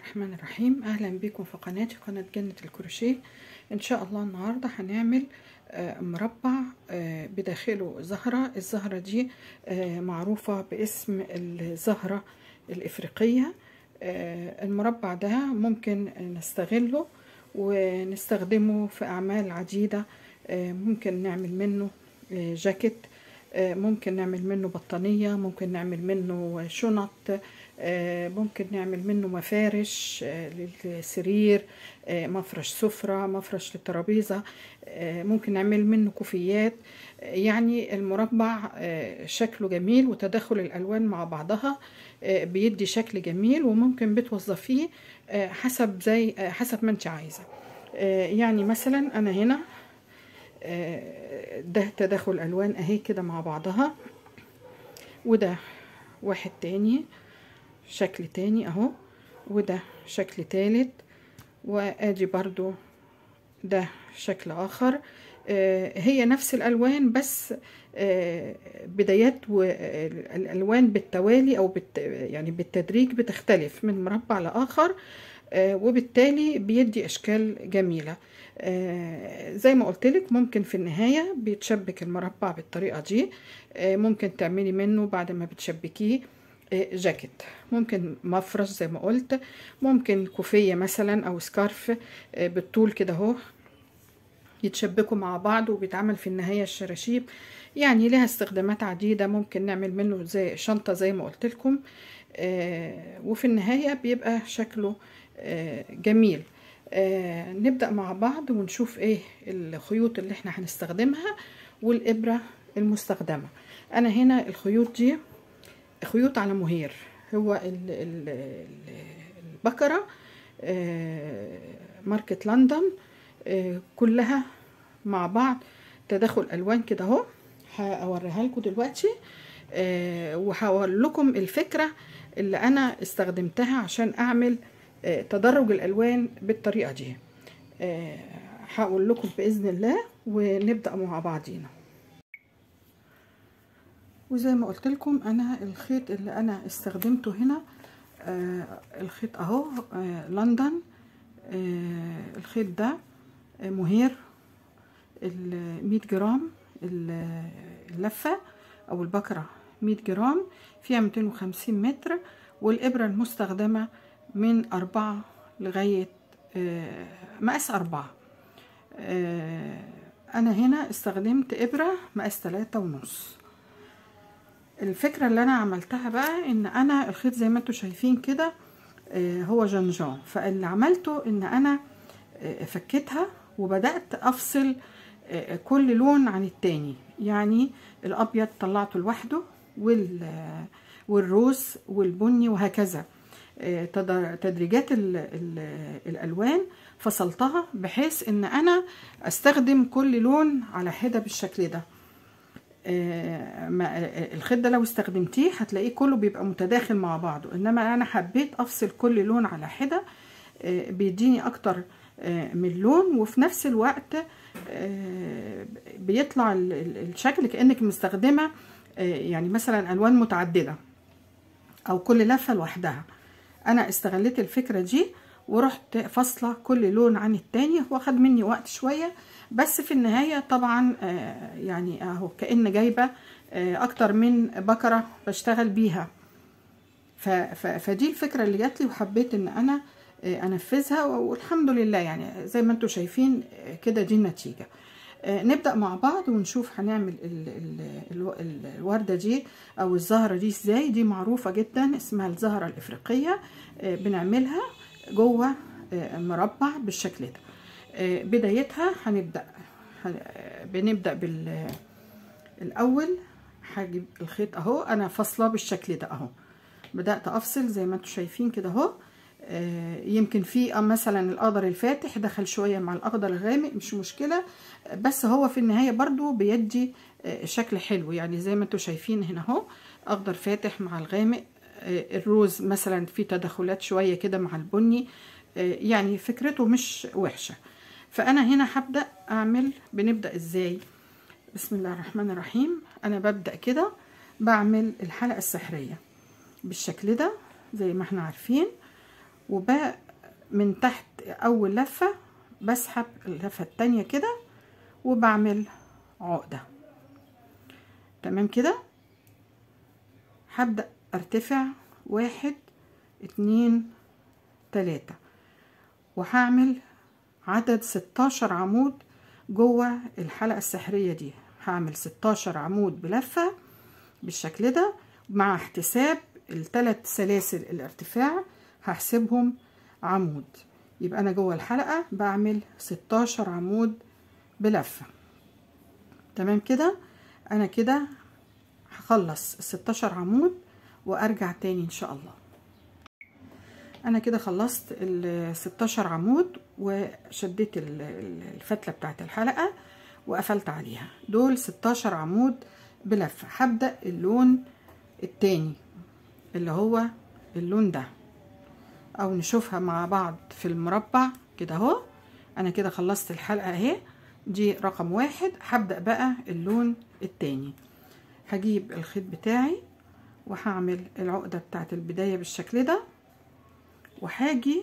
الرحمن الرحيم اهلا بكم في قناتي قناة جنة الكروشيه ان شاء الله النهاردة هنعمل آه، مربع آه، بداخله زهرة الزهرة دي آه، معروفة باسم الزهرة الافريقية آه، المربع ده ممكن نستغله ونستخدمه في اعمال عديدة آه، ممكن نعمل منه آه، جاكيت آه، ممكن نعمل منه بطانية ممكن نعمل منه شنط آه، ممكن نعمل منه مفارش آه، للسرير آه، مفرش سفرة مفرش للترابيزة آه، ممكن نعمل منه كوفيات آه، يعني المربع آه، شكله جميل وتداخل الألوان مع بعضها آه، بيدي شكل جميل وممكن بتوظفيه آه، حسب زي آه، حسب ما انت عايزة آه، يعني مثلا أنا هنا آه، ده تداخل ألوان أهي كده مع بعضها وده واحد تاني شكل تاني اهو وده شكل تالت وادي برضو ده شكل اخر آه هي نفس الالوان بس آه بدايات الالوان بالتوالي او بالت يعني بالتدريج بتختلف من مربع لاخر آه وبالتالي بيدي اشكال جميله آه زي ما قلت لك ممكن في النهايه بيتشبك المربع بالطريقه دي آه ممكن تعملي منه بعد ما بتشبكيه جاكيت ممكن مفرش زي ما قلت ممكن كوفية مثلا او سكارف بالطول كده اهو يتشبكوا مع بعض وبيتعمل في النهاية الشراشيب يعني لها استخدامات عديدة ممكن نعمل منه زي شنطة زي ما قلت لكم وفي النهاية بيبقى شكله جميل نبدأ مع بعض ونشوف ايه الخيوط اللي احنا هنستخدمها والإبرة المستخدمة انا هنا الخيوط دي خيوط على مهير هو ال ال البكرة ماركة لندن كلها مع بعض تداخل الوان كده اهو هوريها لكم دلوقتي وهقول لكم الفكرة اللي انا استخدمتها عشان اعمل تدرج الالوان بالطريقة دي هقول لكم باذن الله ونبدأ مع بعضينا وزي ما قلت لكم انا الخيط اللي انا استخدمته هنا آه الخيط اهو آه لندن آه الخيط ده آه مهير المية جرام اللفة او البكرة مية جرام فيها ميتين وخمسين متر والابرة المستخدمة من اربعة لغاية آه مقاس اربعة آه انا هنا استخدمت ابرة مقاس تلاتة ونص الفكرة اللي انا عملتها بقى ان انا الخيط زي ما انتم شايفين كده هو جنجان فاللي عملته ان انا فكيتها وبدأت افصل كل لون عن التاني يعني الابيض طلعته لوحده والروز والبني وهكذا تدريجات الالوان فصلتها بحيث ان انا استخدم كل لون على حدة بالشكل ده الخيط ده لو استخدمتيه هتلاقيه كله بيبقى متداخل مع بعضه انما انا حبيت افصل كل لون على حده بيديني اكتر من لون وفي نفس الوقت بيطلع الشكل كانك مستخدمه يعني مثلا الوان متعدده او كل لفه لوحدها انا استغليت الفكره دي ورحت فاصله كل لون عن التاني واخد مني وقت شويه بس في النهاية طبعا يعني اهو كأن جايبة اكتر من بكرة بشتغل بيها فدي الفكرة اللي جات لي وحبيت ان انا انفذها والحمد لله يعني زي ما انتم شايفين كده دي النتيجة نبدأ مع بعض ونشوف هنعمل ال ال ال الوردة دي او الزهرة دي ازاي دي معروفة جدا اسمها الزهرة الافريقية بنعملها جوه مربع بالشكل ده بدايتها هنبدأ بنبدأ بال الأول هجيب الخيط أهو أنا فاصلة بالشكل ده أهو بدأت أفصل زي ما انتم شايفين كده أهو يمكن في مثلا الأخضر الفاتح دخل شوية مع الأخضر الغامق مش مشكلة بس هو في النهاية برضو بيدي شكل حلو يعني زي ما انتم شايفين هنا أهو أخضر فاتح مع الغامق الروز مثلا في تدخلات شوية كده مع البني يعني فكرته مش وحشه فانا هنا هبدا اعمل بنبدا ازاي بسم الله الرحمن الرحيم انا ببدا كده بعمل الحلقه السحريه بالشكل ده زي ما احنا عارفين وبقى من تحت اول لفة بسحب اللفة التانية كده وبعمل عقدة تمام كده هبدأ ارتفع واحد اتنين تلاتة وهعمل عدد ستاشر عمود جوه الحلقة السحرية دي هعمل ستاشر عمود بلفة بالشكل ده مع احتساب الثلاث سلاسل الارتفاع هحسبهم عمود يبقى انا جوه الحلقة بعمل ستاشر عمود بلفة تمام كده انا كده هخلص الستاشر عمود وارجع تاني ان شاء الله انا كده خلصت ال 16 عمود وشديت الفتله بتاعت الحلقه وقفلت عليها دول 16 عمود بلفه هبدا اللون التاني اللي هو اللون ده او نشوفها مع بعض في المربع كده اهو انا كده خلصت الحلقه اهي دي رقم واحد هبدا بقى اللون التاني هجيب الخيط بتاعي وهعمل العقده بتاعت البدايه بالشكل ده وهاجي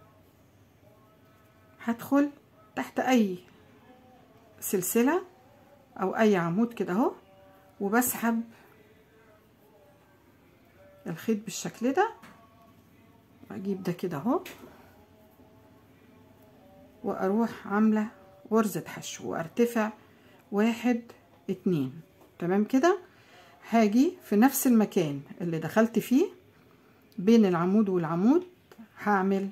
هدخل تحت اي سلسلة او اي عمود كده اهو وبسحب الخيط بالشكل ده واجيب ده كده اهو واروح عاملة غرزة حشو وارتفع واحد اتنين تمام كده هاجي في نفس المكان اللي دخلت فيه بين العمود والعمود هعمل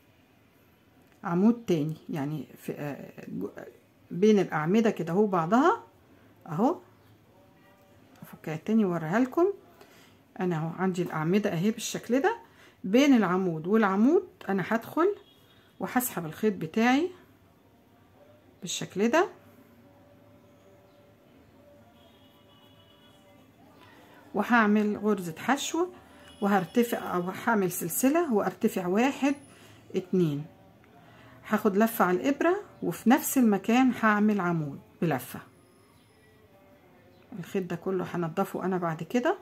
عمود تاني يعني في بين الأعمدة كده اهو بعضها اهو افكها تاني واوريها لكم انا اهو عندي الأعمدة اهي بالشكل ده بين العمود والعمود انا هدخل وهسحب الخيط بتاعي بالشكل ده وهعمل غرزة حشو وهرتفع او هعمل سلسلة وارتفع واحد اتنين هاخد لفة على الابرة وفي نفس المكان هعمل عمود بلفة الخيط ده كله هنضفه انا بعد كده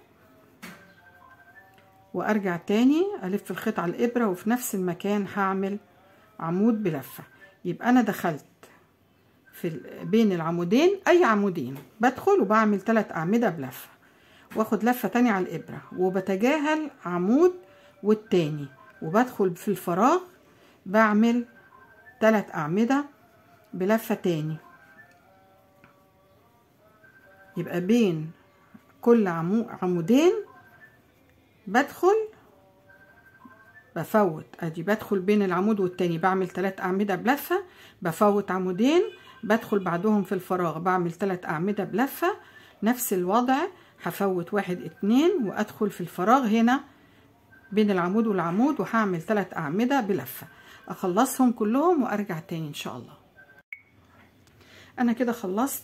وارجع تاني الف الخيط على الابرة وفي نفس المكان هعمل عمود بلفة يبقى انا دخلت في بين العمودين اي عمودين بدخل وبعمل ثلاث اعمدة بلفة واخد لفة تانية على الإبرة وبتجاهل عمود والتاني وبدخل في الفراغ بعمل تلات أعمدة بلفة تاني يبقى بين كل عمو عمودين بدخل بفوت ادي بدخل بين العمود والتاني بعمل تلات اعمدة بلفة بفوت عمودين بدخل بعدهم في الفراغ بعمل تلات اعمدة بلفة نفس الوضع هفوت واحد اتنين وادخل في الفراغ هنا بين العمود والعمود وهعمل تلات اعمدة بلفة اخلصهم كلهم وارجع تاني ان شاء الله انا كده خلصت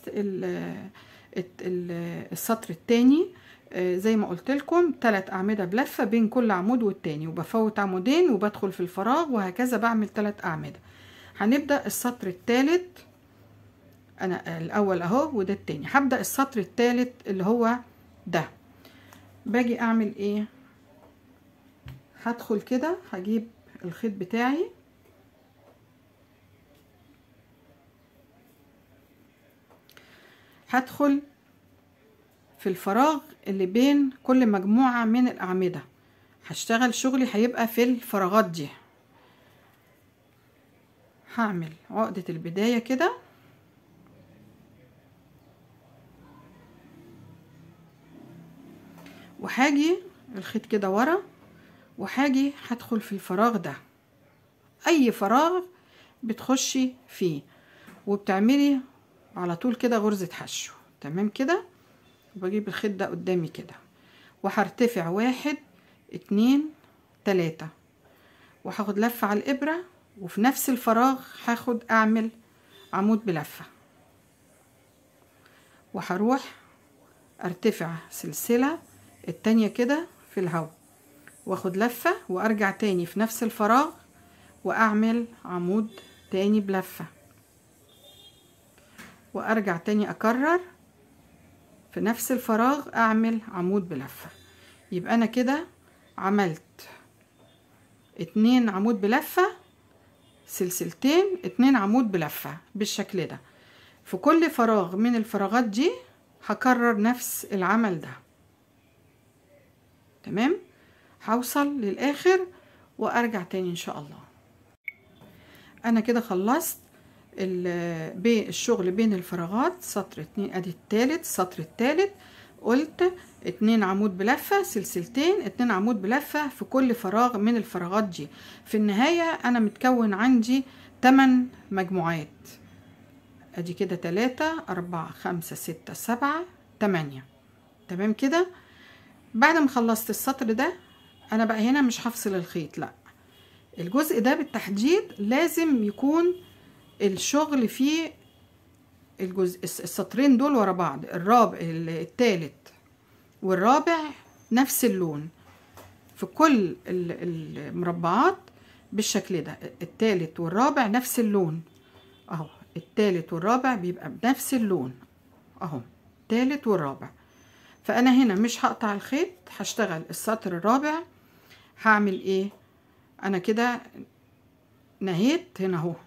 السطر التاني زي ما قلت لكم تلات اعمدة بلفة بين كل عمود والتاني وبفوت عمودين وبدخل في الفراغ وهكذا بعمل تلات اعمدة هنبدأ السطر التالت انا الاول اهو وده التاني هبدأ السطر التالت اللي هو ده باجي اعمل ايه هدخل كده هجيب الخيط بتاعي هدخل في الفراغ اللي بين كل مجموعة من الأعمدة هشتغل شغلي هيبقى في الفراغات دي هعمل عقدة البداية كده وهاجي الخيط كده ورا وهاجي هدخل في الفراغ ده اي فراغ بتخشي فيه وبتعملي على طول كده غرزة حشو تمام كده وبجيب الخيط ده قدامي كده وهرتفع واحد اتنين تلاتة وهاخد لفة على الإبرة وفي نفس الفراغ هاخد أعمل عمود بلفة وهروح ارتفع سلسلة التانية كده في الهواء واخد لفة وارجع تاني في نفس الفراغ واعمل عمود تاني بلفة وارجع تاني اكرر في نفس الفراغ اعمل عمود بلفة يبقى انا كده عملت اتنين عمود بلفة سلسلتين اتنين عمود بلفة بالشكل ده في كل فراغ من الفراغات دي هكرر نفس العمل ده تمام هوصل للاخر وارجع تاني ان شاء الله انا كده خلصت بالشغل بين الفراغات سطر اتنين ادي التالت السطر التالت قلت اتنين عمود بلفة سلسلتين اتنين عمود بلفة في كل فراغ من الفراغات دي في النهاية انا متكون عندي تمن مجموعات ادي كده تلاتة اربعة خمسة ستة سبعة تمانية تمام كده بعد ما خلصت السطر ده انا بقى هنا مش هفصل الخيط لا الجزء ده بالتحديد لازم يكون الشغل فيه الجزء السطرين دول ورا بعض الرابع التالت والرابع نفس اللون في كل المربعات بالشكل ده التالت والرابع نفس اللون اهو التالت والرابع بيبقى بنفس اللون اهو التالت والرابع فانا هنا مش هقطع الخيط هشتغل السطر الرابع هعمل ايه انا كده نهيت هنا اهو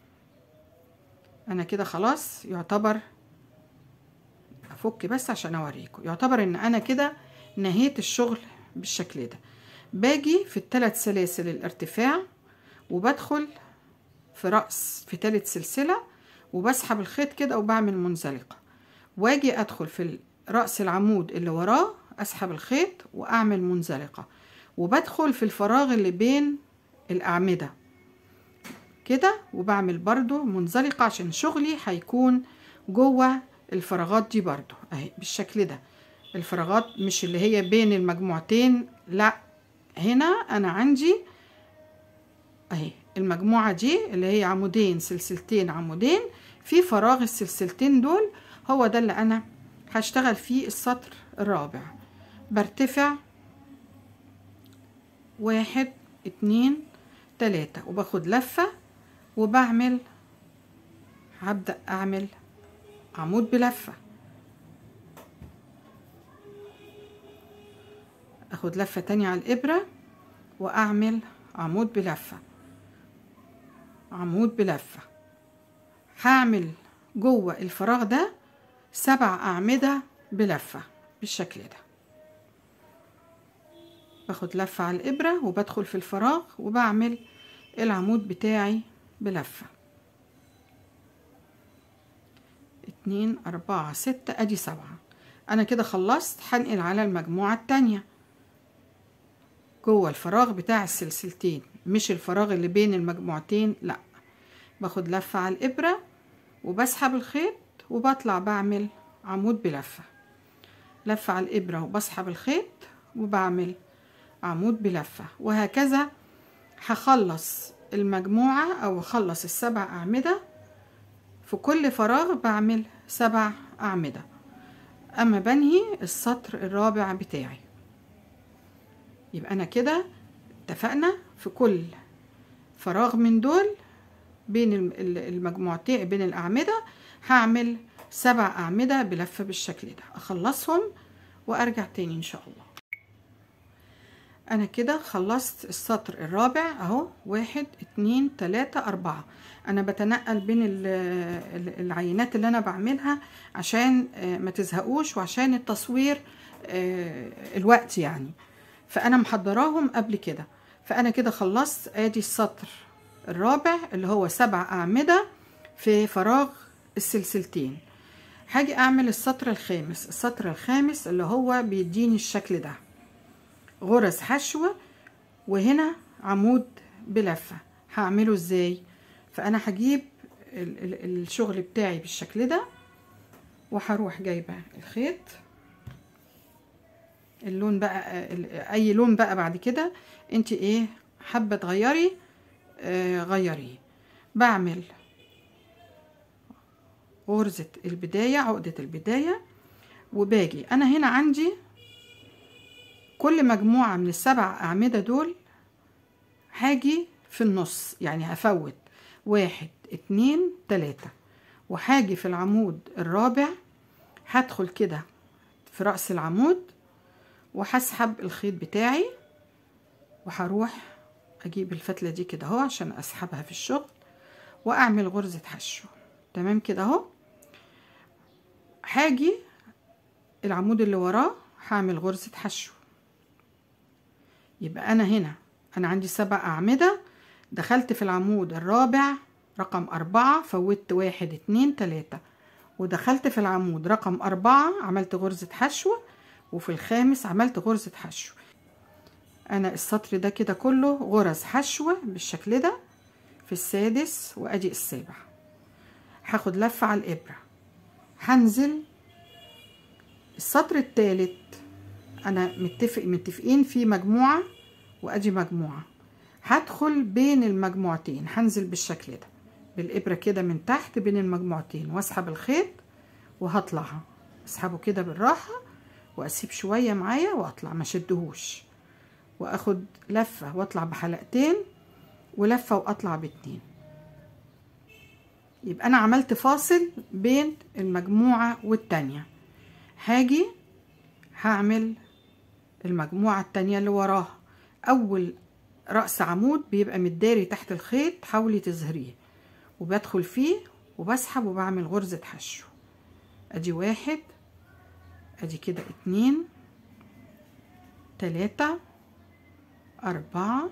انا كده خلاص يعتبر افك بس عشان اوريكم يعتبر ان انا كده نهيت الشغل بالشكل ده باجي في الثلاث سلاسل الارتفاع وبدخل في رأس في تالت سلسلة وبسحب الخيط كده وبعمل منزلقة واجي ادخل في رأس العمود اللي وراه اسحب الخيط واعمل منزلقة وبدخل في الفراغ اللي بين الاعمدة كده وبعمل برضو منزلقة عشان شغلي هيكون جوه الفراغات دي برضو اهي بالشكل ده الفراغات مش اللي هي بين المجموعتين لا هنا انا عندي اهي المجموعة دي اللي هي عمودين سلسلتين عمودين في فراغ السلسلتين دول هو ده اللي انا هشتغل فيه السطر الرابع برتفع واحد اتنين تلاتة وباخد لفة وبعمل هبدأ أعمل عمود بلفة أخد لفة تانية على الإبرة وأعمل عمود بلفة عمود بلفة هعمل جوه الفراغ ده سبع أعمدة بلفة بالشكل ده باخد لفة على الإبرة وبدخل في الفراغ وبعمل العمود بتاعي بلفة اتنين أربعة ستة أدي سبعة أنا كده خلصت هنقل على المجموعة التانية جوه الفراغ بتاع السلسلتين مش الفراغ اللي بين المجموعتين لأ باخد لفة على الإبرة وبسحب الخيط وبطلع بعمل عمود بلفة لفة على الإبرة وبسحب الخيط وبعمل عمود بلفة وهكذا هخلص المجموعة أو أخلص السبع أعمدة في كل فراغ بعمل سبع أعمدة أما بنهي السطر الرابع بتاعي يبقى أنا كده اتفقنا في كل فراغ من دول بين المجموعتين بين الأعمدة هعمل سبع أعمدة بلفة بالشكل ده أخلصهم وأرجع تاني إن شاء الله أنا كده خلصت السطر الرابع أهو واحد اتنين تلاتة أربعة أنا بتنقل بين العينات اللي أنا بعملها عشان ما تزهقوش وعشان التصوير الوقت يعني فأنا محضراهم قبل كده فأنا كده خلصت آدي السطر الرابع اللي هو سبع أعمدة في فراغ السلسلتين هاجي أعمل السطر الخامس السطر الخامس اللي هو بيديني الشكل ده غرز حشو وهنا عمود بلفة هعمله ازاي فأنا هجيب الشغل بتاعي بالشكل ده وهروح جايبة الخيط اللون بقى اي لون بقى بعد كده انت ايه حابه تغيري آه غيريه بعمل غرزة البداية عقدة البداية وباجي أنا هنا عندي كل مجموعة من السبع أعمدة دول هاجي في النص يعني هفوت واحد اتنين تلاتة وهاجي في العمود الرابع هدخل كده في رأس العمود وهسحب الخيط بتاعي وهروح اجيب الفتله دي كده اهو عشان اسحبها في الشغل واعمل غرزه حشو تمام كده اهو هاجي العمود اللي وراه هعمل غرزه حشو يبقى انا هنا انا عندي سبع اعمده دخلت في العمود الرابع رقم أربعة فوتت واحد اتنين تلاتة ودخلت في العمود رقم أربعة عملت غرزة حشو وفي الخامس عملت غرزة حشو أنا السطر ده كده كله غرز حشو بالشكل ده في السادس وأدي السابع هاخد لفة على الإبرة هنزل السطر التالت أنا متفق متفقين في مجموعة وأدي مجموعة هدخل بين المجموعتين هنزل بالشكل ده بالإبرة كده من تحت بين المجموعتين واسحب الخيط وهطلعها اسحبه كده بالراحة واسيب شوية معايا واطلع ما شدهوش واخد لفة واطلع بحلقتين ولفة واطلع باتنين يبقى انا عملت فاصل بين المجموعة والتانية هاجي هعمل المجموعة التانية اللي وراها اول رأس عمود بيبقى متداري تحت الخيط حاولي تظهريه وبدخل فيه وبسحب وبعمل غرزة حشو ادي واحد ادي كده اتنين تلاتة اربعة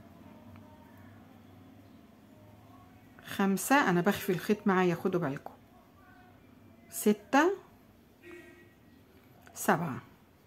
خمسة انا بخفي الخيط معايا خدوا بالكم ستة سبعة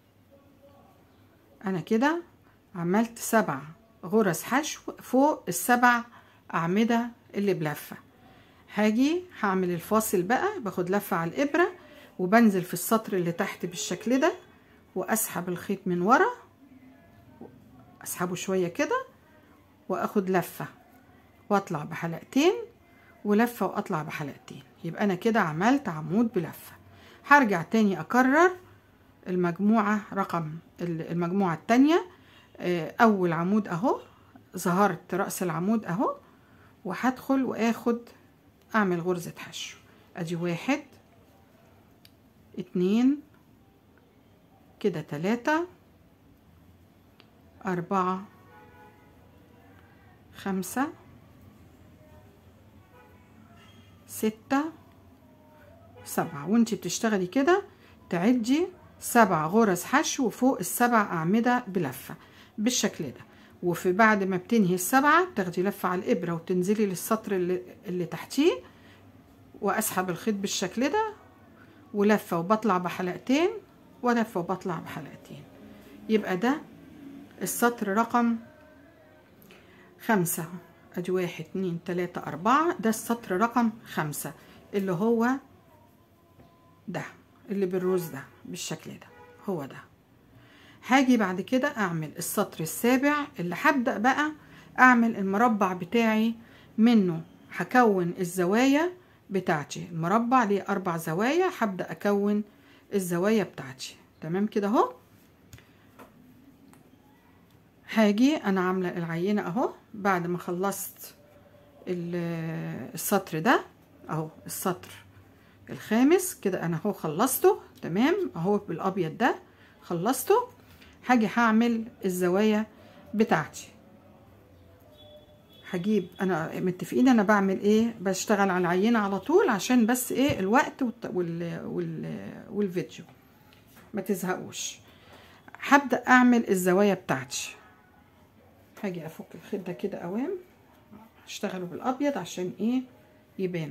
انا كده عملت سبع غرز حشو فوق السبع اعمدة اللي بلفة هاجي هعمل الفاصل بقى باخد لفة على الابرة وبنزل في السطر اللي تحت بالشكل ده واسحب الخيط من ورا اسحبه شوية كده واخد لفة واطلع بحلقتين ولفة واطلع بحلقتين يبقى انا كده عملت عمود بلفة هرجع تاني اكرر المجموعة رقم المجموعة التانية اول عمود اهو ظهرت رأس العمود اهو وهدخل واخد اعمل غرزة حشو ادي واحد اتنين كده تلاتة أربعة خمسة ستة سبعة وانتي بتشتغلي كده تعدي سبع غرز حشو فوق السبع أعمدة بلفة بالشكل ده وفي بعد ما بتنهي السبعة بتاخدي لفة على الإبرة وتنزلي للسطر اللي, اللي تحتيه وأسحب الخيط بالشكل ده ولفة وبطلع بحلقتين ولفة وبطلع بحلقتين يبقى ده السطر رقم خمسة ادي واحد اتنين تلاتة اربعة ده السطر رقم خمسة اللي هو ده اللي بالروز ده بالشكل ده هو ده هاجي بعد كده اعمل السطر السابع اللي هبدأ بقى اعمل المربع بتاعي منه هكون الزوايا بتاعتي المربع ليه اربع زوايا هبدأ اكون الزوايا بتاعتي تمام كده اهو هاجي انا عامله العينه اهو بعد ما خلصت السطر ده اهو السطر الخامس كده انا اهو خلصته تمام اهو بالابيض ده خلصته هاجي هعمل الزوايا بتاعتي هجيب انا متفقين انا بعمل ايه بشتغل على العينه على طول عشان بس ايه الوقت وال وال والفيديو ما تزهقوش هبدا اعمل الزوايا بتاعتي هاجي افك الخيط ده كده اوام هشتغله بالابيض عشان ايه يبان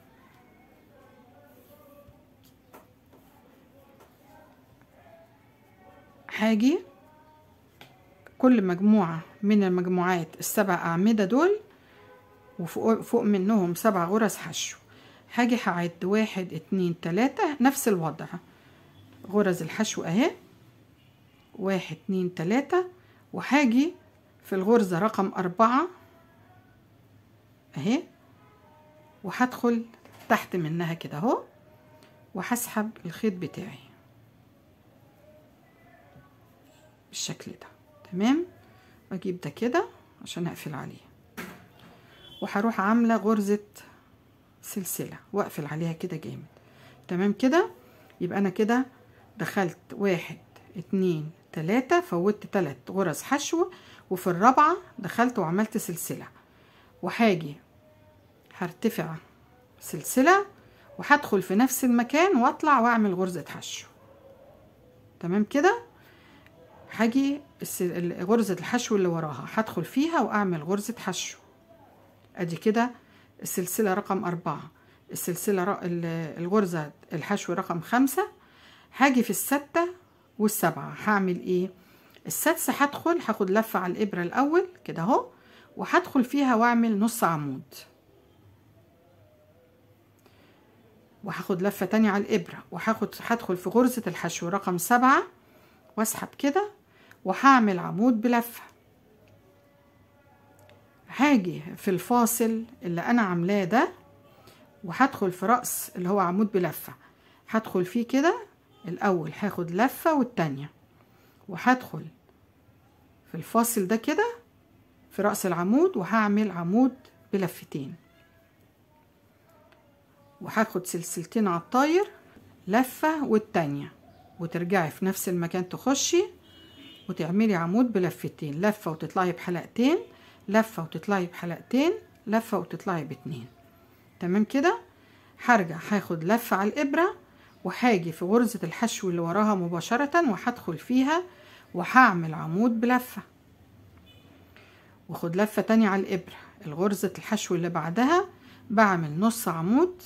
هاجي كل مجموعة من المجموعات السبع أعمدة دول وفوق فوق منهم سبع غرز حشو هاجي هعد واحد اتنين تلاتة نفس الوضع غرز الحشو اهي واحد اتنين تلاتة وهاجي في الغرزة رقم أربعة أهي وهدخل تحت منها كده أهو وهسحب الخيط بتاعي بالشكل ده تمام وأجيب ده كده عشان أقفل عليه وهروح عاملة غرزة سلسلة وأقفل عليها كده جامد تمام كده يبقى أنا كده دخلت واحد اتنين تلاتة فوتت تلات غرز حشو وفي الرابعة دخلت وعملت سلسلة وهاجي هرتفع سلسلة وهدخل في نفس المكان واطلع واعمل غرزة حشو تمام كده هاجي غرزة الحشو اللي وراها هدخل فيها واعمل غرزة حشو ادي كده السلسلة رقم أربعة السلسلة الغرزة الحشو رقم خمسة هاجي في الستة والسبعة هعمل ايه السادسة هدخل هاخد لفة على الإبرة الأول كده اهو وهدخل فيها واعمل نص عمود وهاخد لفة تانية على الإبرة وهاخد هدخل في غرزة الحشو رقم سبعة واسحب كده وهعمل عمود بلفة هاجي في الفاصل اللي أنا عاملاه ده وهدخل في رأس اللي هو عمود بلفة هدخل فيه كده الأول هاخد لفة والتانية وهدخل في الفاصل ده كده في رأس العمود وهعمل عمود بلفتين وهاخد سلسلتين على الطاير لفة والتانية وترجعي في نفس المكان تخشي وتعملي عمود بلفتين لفة وتطلعي بحلقتين لفة وتطلعي بحلقتين لفة وتطلعي باتنين تمام كده هرجع هاخد لفة على الإبرة وهاجي في غرزة الحشو اللي وراها مباشرة وهدخل فيها وهعمل عمود بلفة واخد لفة تانية على الإبرة الغرزة الحشو اللي بعدها بعمل نص عمود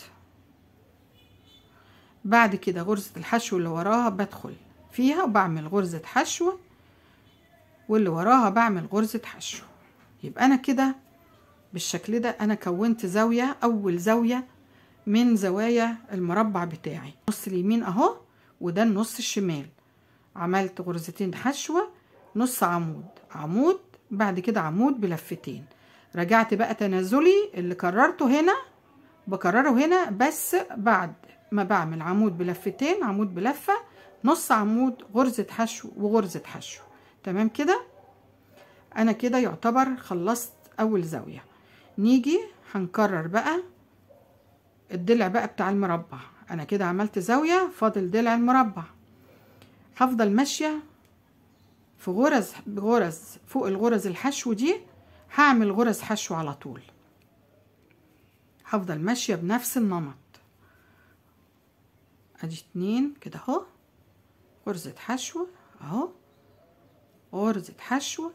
بعد كده غرزة الحشو اللي وراها بدخل فيها وبعمل غرزة حشو واللي وراها بعمل غرزة حشو يبقى أنا كده بالشكل ده أنا كونت زاوية أول زاوية من زوايا المربع بتاعي نص اليمين أهو وده النص الشمال عملت غرزتين حشوة نص عمود عمود بعد كده عمود بلفتين رجعت بقى تنازلي اللي كررته هنا بكرره هنا بس بعد ما بعمل عمود بلفتين عمود بلفة نص عمود غرزة حشو وغرزة حشو تمام كده انا كده يعتبر خلصت اول زاوية نيجي هنكرر بقى الضلع بقى بتاع المربع انا كده عملت زاوية فاضل ضلع المربع هفضل ماشية في غرز بغرز فوق الغرز الحشو دي هعمل غرز حشو على طول هفضل ماشية بنفس النمط ادي اتنين كده اهو غرزة حشو اهو غرزة حشو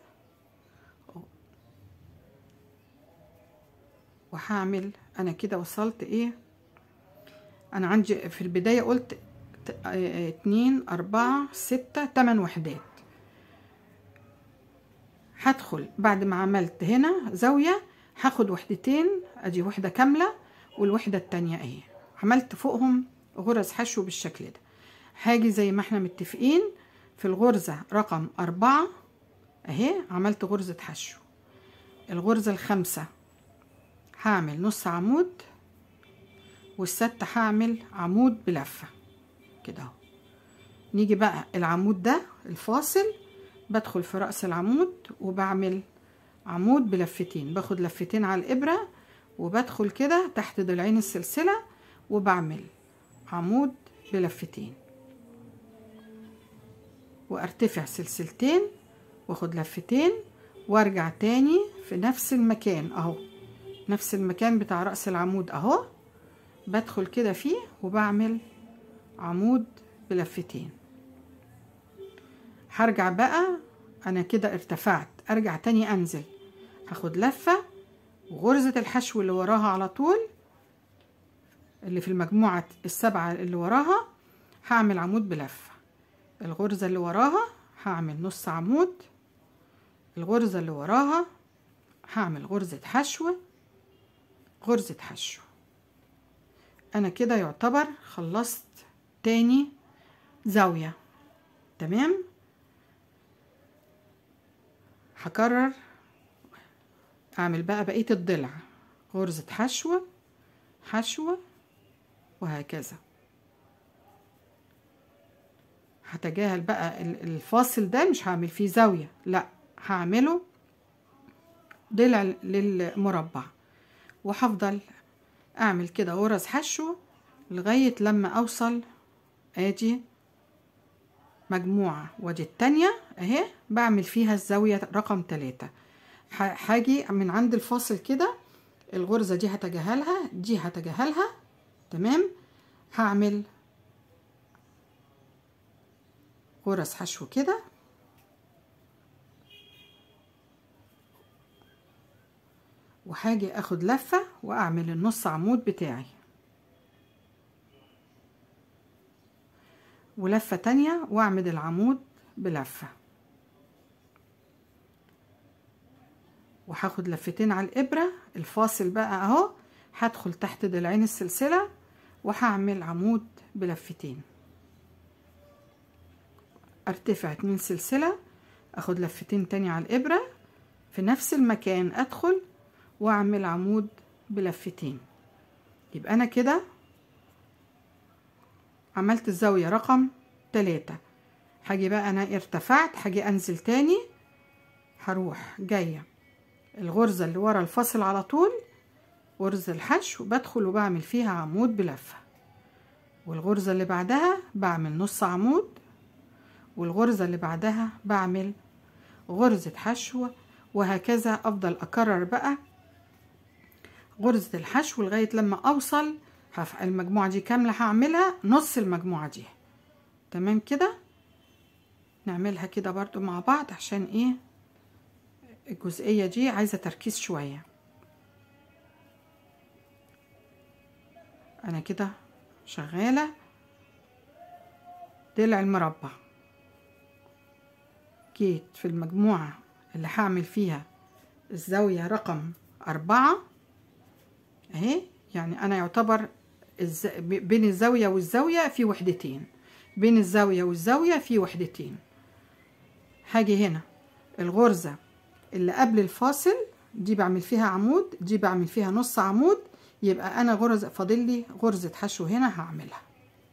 وهعمل انا كده وصلت ايه انا عندي في البداية قلت اتنين اربعة ستة تمن وحدات هدخل بعد ما عملت هنا زاوية هاخد وحدتين ادي وحدة كاملة والوحدة التانية اهي عملت فوقهم غرز حشو بالشكل ده هاجي زي ما احنا متفقين في الغرزة رقم أربعة اهي عملت غرزة حشو الغرزة الخامسة هعمل نص عمود والستة هعمل عمود بلفة كده اهو نيجي بقى العمود ده الفاصل بدخل في رأس العمود وبعمل عمود بلفتين باخد لفتين على الإبرة وبدخل كده تحت ضلعين السلسلة وبعمل عمود بلفتين وارتفع سلسلتين واخد لفتين وارجع تاني في نفس المكان اهو نفس المكان بتاع رأس العمود اهو بدخل كده فيه وبعمل عمود بلفتين هرجع بقى انا كده ارتفعت ارجع تاني انزل هاخد لفة وغرزة الحشو اللي وراها على طول اللي في المجموعة السبعة اللي وراها هعمل عمود بلفة الغرزة اللي وراها هعمل نص عمود الغرزة اللي وراها هعمل غرزة حشو غرزة حشو انا كده يعتبر خلصت تاني زاوية تمام هكرر اعمل بقى بقية الضلع غرزة حشو حشو وهكذا هتجاهل بقى الفاصل ده مش هعمل فيه زاوية لا هعمله ضلع للمربع وهفضل اعمل كده غرز حشو لغاية لما اوصل ادي مجموعة وادي التانية اهي بعمل فيها الزاوية رقم تلاتة ح- هاجي من عند الفاصل كده الغرزة دي هتجاهلها دي هتجاهلها تمام هعمل غرز حشو كده وهاجي اخد لفة واعمل النص عمود بتاعي ولفة تانية واعمل العمود بلفة وهاخد لفتين على الإبرة الفاصل بقى اهو هدخل تحت ضلعين السلسلة وهعمل عمود بلفتين ارتفع اتنين سلسلة اخد لفتين تاني على الإبرة في نفس المكان ادخل واعمل عمود بلفتين يبقى انا كده عملت الزاوية رقم تلاتة هاجي بقى انا ارتفعت هاجي انزل تاني هروح جاية الغرزة اللي ورا الفاصل على طول غرزة الحشو بدخل وبعمل فيها عمود بلفة والغرزة اللي بعدها بعمل نص عمود والغرزة اللي بعدها بعمل غرزة حشو وهكذا افضل اكرر بقى غرزة الحشو لغاية لما اوصل هف- المجموعة دي كاملة هعملها نص المجموعة دي تمام كده نعملها كده برضو مع بعض عشان ايه الجزئية دي عايزة تركيز شوية انا كده شغالة ضلع المربع جيت في المجموعة اللي هعمل فيها الزاوية رقم أربعة اهي يعني أنا يعتبر الز... ب- بين الزاوية والزاوية في وحدتين بين الزاوية والزاوية في وحدتين هاجي هنا الغرزة اللي قبل الفاصل دي بعمل فيها عمود دي بعمل فيها نص عمود يبقى أنا غرزة فاضل لي غرزة حشو هنا هعملها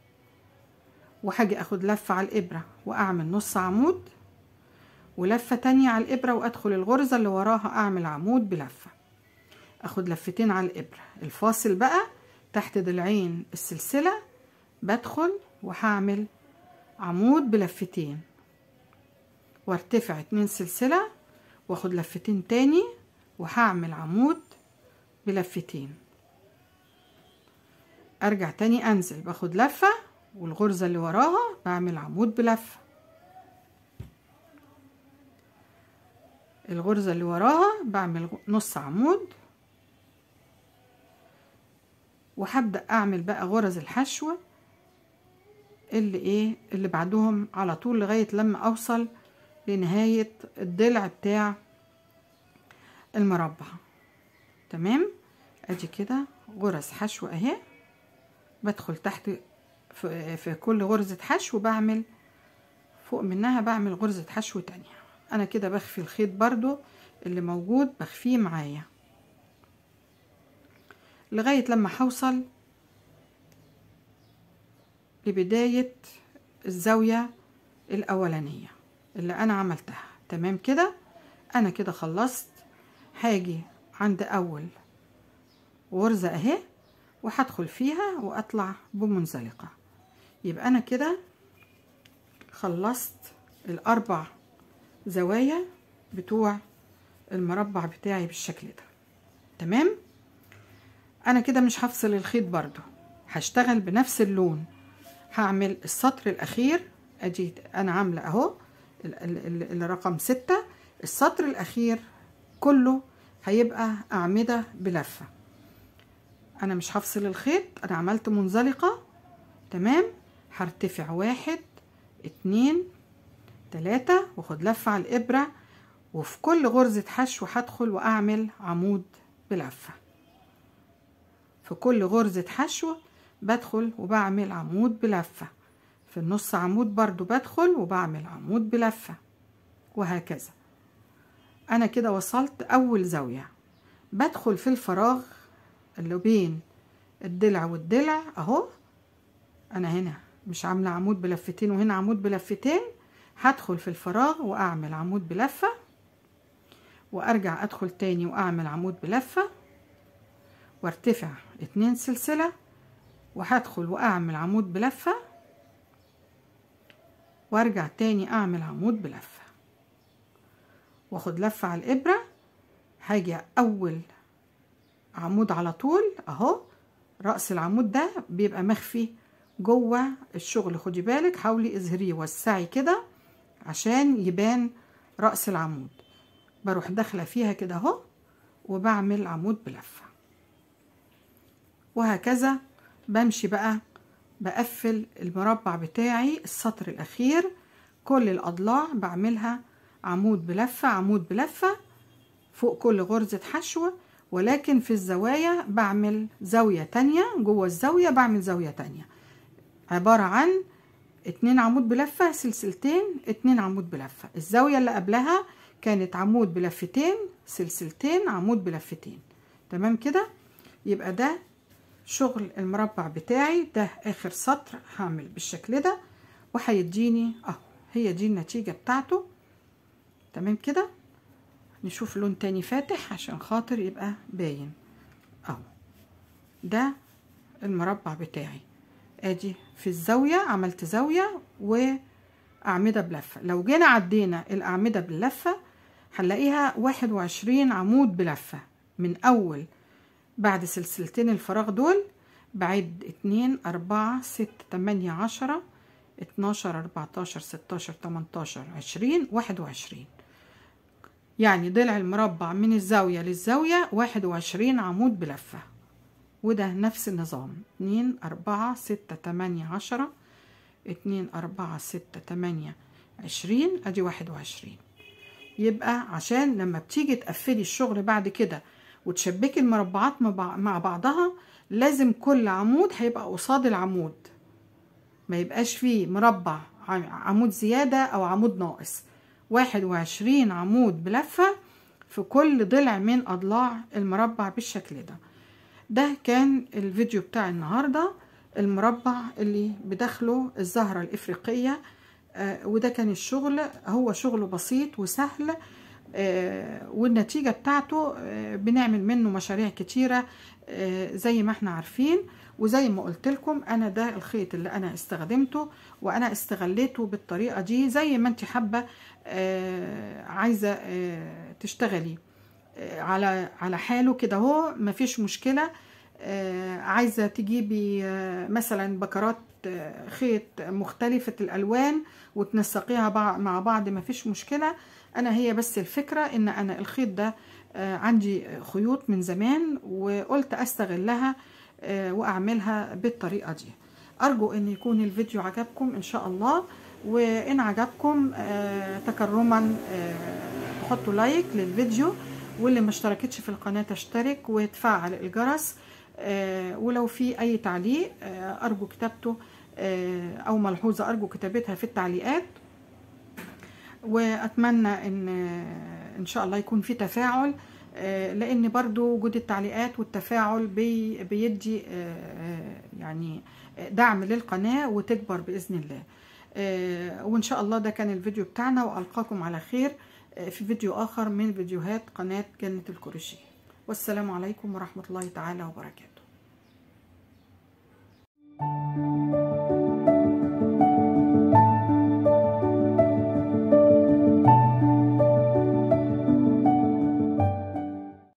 وهاجي اخد لفة على الإبرة وأعمل نص عمود ولفة تانية على الإبرة وأدخل الغرزة اللي وراها أعمل عمود بلفة أخد لفتين على الإبرة الفاصل بقى تحت ضلعين السلسلة بدخل وهعمل عمود بلفتين وارتفع اتنين سلسلة واخد لفتين تاني وهعمل عمود بلفتين ارجع تاني انزل باخد لفة والغرزة اللي وراها بعمل عمود بلفة الغرزة اللي وراها بعمل نص عمود وهبدأ أعمل بقى غرز الحشو اللي إيه اللي بعدهم على طول لغاية لما أوصل لنهاية الضلع بتاع المربع تمام أدي كده غرز حشو أهي بدخل تحت في, في كل غرزة حشو بعمل فوق منها بعمل غرزة حشو تانية انا كده بخفي الخيط برضو اللي موجود بخفيه معايا لغاية لما هوصل لبداية الزاوية الأولانية اللي أنا عملتها تمام كده أنا كده خلصت هاجي عند أول غرزة أهي وهدخل فيها وأطلع بمنزلقة يبقى أنا كده خلصت الأربع زوايا بتوع المربع بتاعي بالشكل ده تمام انا كده مش هفصل الخيط برضو هشتغل بنفس اللون هعمل السطر الاخير ادي انا عامله اهو الرقم ستة السطر الاخير كله هيبقى اعمده بلفه انا مش هفصل الخيط انا عملت منزلقه تمام هرتفع واحد اتنين تلاتة واخد لفة على الإبرة وفي كل غرزة حشو هدخل وأعمل عمود بلفة في كل غرزة حشو بدخل وبعمل عمود بلفة في النص عمود برضو بدخل وبعمل عمود بلفة وهكذا أنا كده وصلت أول زاوية بدخل في الفراغ اللي بين الضلع والضلع أهو أنا هنا مش عاملة عمود بلفتين وهنا عمود بلفتين هدخل في الفراغ واعمل عمود بلفة وارجع ادخل تاني واعمل عمود بلفة وارتفع اتنين سلسلة وهدخل واعمل عمود بلفة وارجع تاني اعمل عمود بلفة واخد لفة على الابرة هاجي اول عمود على طول اهو رأس العمود ده بيبقى مخفي جوه الشغل خدي بالك حاولي اظهريه وسعي كده عشان يبان رأس العمود بروح داخله فيها كده اهو وبعمل عمود بلفه وهكذا بمشي بقى بقفل المربع بتاعي السطر الاخير كل الاضلاع بعملها عمود بلفه عمود بلفه فوق كل غرزه حشو ولكن في الزوايا بعمل زاويه تانية جوه الزاويه بعمل زاويه تانية عباره عن اتنين عمود بلفه سلسلتين اتنين عمود بلفه الزاويه اللي قبلها كانت عمود بلفتين سلسلتين عمود بلفتين تمام كده يبقى ده شغل المربع بتاعي ده اخر سطر هعمل بالشكل ده وهيديني اهو هي دي النتيجة بتاعته تمام كده نشوف لون تاني فاتح عشان خاطر يبقى باين اهو ده المربع بتاعي ادي في الزاوية عملت زاوية وأعمدة بلفة لو جينا عدينا الأعمدة باللفة هنلاقيها واحد وعشرين عمود بلفة من أول بعد سلسلتين الفراغ دول بعد اتنين أربعة ستة تمانية عشرة اتناشر أربعتاشر ستاشر تمنتاشر عشرين واحد وعشرين يعني ضلع المربع من الزاوية للزاوية واحد وعشرين عمود بلفة وده نفس النظام اتنين أربعة ستة تمانية عشرة اتنين أربعة ستة تمانية عشرين أدي واحد وعشرين يبقى عشان لما بتيجي تقفلي الشغل بعد كده وتشبكي المربعات مع بعضها لازم كل عمود هيبقى قصاد العمود ما يبقاش فيه مربع عمود زيادة أو عمود ناقص واحد وعشرين عمود بلفة في كل ضلع من أضلاع المربع بالشكل ده ده كان الفيديو بتاع النهاردة المربع اللي بداخله الزهرة الإفريقية آه وده كان الشغل هو شغل بسيط وسهل آه والنتيجة بتاعته آه بنعمل منه مشاريع كتيرة زي ما احنا عارفين وزي ما قلت لكم انا ده الخيط اللي انا استخدمته وانا استغليته بالطريقة دي زي ما انت حابة عايزة تشتغلي على على حاله كده اهو مفيش مشكله آه عايزه تجيبي آه مثلا بكرات آه خيط مختلفه الالوان وتنسقيها مع بعض مفيش مشكله انا هي بس الفكره ان انا الخيط ده عندي خيوط من زمان وقلت استغلها واعملها بالطريقه دي ارجو ان يكون الفيديو عجبكم ان شاء الله وان عجبكم تكرما حطوا لايك للفيديو واللي ما اشتركتش في القناة تشترك وتفعل الجرس آه ولو في اي تعليق آه ارجو كتابته آه او ملحوظة ارجو كتابتها في التعليقات واتمنى ان ان شاء الله يكون في تفاعل لان برضو وجود التعليقات والتفاعل بي بيدي يعني دعم للقناة وتكبر بإذن الله وإن شاء الله ده كان الفيديو بتاعنا وألقاكم على خير في فيديو آخر من فيديوهات قناة جنة الكروشيه والسلام عليكم ورحمة الله تعالى وبركاته